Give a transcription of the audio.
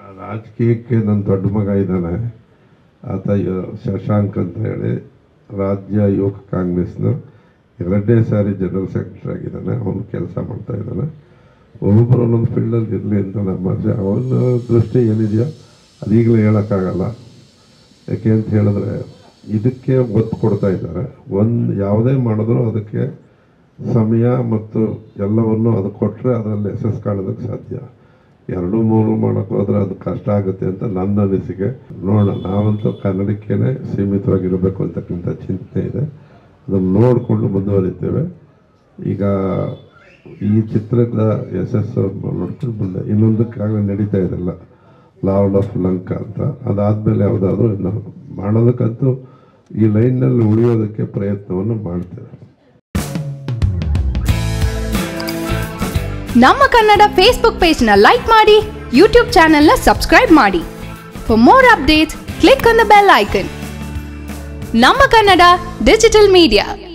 ರಾಜಕೀಯಕ್ಕೆ ನನ್ನ ದೊಡ್ಡ ಮಗ ಇದ್ದಾನೆ ಆತ ಯ- ಶಶಾಂಕ್ ಅಂತ ಹೇಳಿ ರಾಜ್ಯ ಯುವಕ ಕಾಂಗ್ರೆಸ್ನ ಎರಡನೇ ಸಾರಿ ಜನರಲ್ ಸೆಕ್ರೆಟರಿ ಆಗಿದ್ದಾನೆ ಅವನು ಕೆಲಸ ಮಾಡ್ತಾ ಇದ್ದಾನೆ ಒಬ್ಬೊಬ್ಬರು ಒಂದೊಂದು ಫೀಲ್ಡಲ್ಲಿ ಇರಲಿ ಅಂತ ನಮ್ಮ ಆಸೆ ಅವನ ದೃಷ್ಟಿ ಏನಿದೆಯೋ ಅದೀಗಲೇ ಹೇಳೋಕ್ಕಾಗಲ್ಲ ಯಾಕೆ ಅಂತ ಹೇಳಿದ್ರೆ ಇದಕ್ಕೆ ಒತ್ತು ಕೊಡ್ತಾ ಇದ್ದಾರೆ ಒಂದು ಯಾವುದೇ ಮಾಡಿದ್ರು ಅದಕ್ಕೆ ಸಮಯ ಮತ್ತು ಎಲ್ಲವನ್ನು ಅದು ಕೊಟ್ಟರೆ ಅದರಲ್ಲಿ ಯಶಸ್ಸು ಕಾಣೋದಕ್ಕೆ ಸಾಧ್ಯ ಎರಡು ಮೂರು ಮಾಡೋಕ್ಕೆ ಹೋದ್ರೆ ಅದು ಕಷ್ಟ ಆಗುತ್ತೆ ಅಂತ ನನ್ನ ಅನಿಸಿಕೆ ನೋಡೋಣ ನಾವಂತೂ ಕನ್ನಡಕ್ಕೇನೆ ಸೀಮಿತವಾಗಿರಬೇಕು ಅಂತಕ್ಕಂಥ ಚಿಂತನೆ ಇದೆ ಅದನ್ನು ನೋಡಿಕೊಂಡು ಮುಂದುವರಿತೇವೆ ಈಗ ಈ ಚಿತ್ರದ ಯಶಸ್ಸು ನೋಡ್ಕೊಂಡು ಮುಂದೆ ಇನ್ನೊಂದಕ್ಕಾಗಲೇ ನಡೀತಾ ಇದೆಲ್ಲ ಲಾರ್ಡ್ ಆಫ್ ಲಂಕಾ ಅಂತ ಅದಾದಮೇಲೆ ಯಾವುದಾದ್ರೂ ಇನ್ನು ಮಾಡೋದಕ್ಕಂತೂ ಈ ಲೈನ್ನಲ್ಲಿ ಉಳಿಯೋದಕ್ಕೆ ಪ್ರಯತ್ನವನ್ನು ಮಾಡ್ತೇವೆ ನಮ್ಮ ಕನ್ನಡ ಫೇಸ್ಬುಕ್ ಪೇಜ್ ನ ಲೈಕ್ ಮಾಡಿ ಯೂಟ್ಯೂಬ್ ಚಾನೆಲ್ ನ ಸಬ್ಸ್ಕ್ರೈಬ್ ಮಾಡಿ for more updates click on the bell icon ನಮ್ಮ ಕನ್ನಡ ಡಿಜಿಟಲ್ ಮೀಡಿಯಾ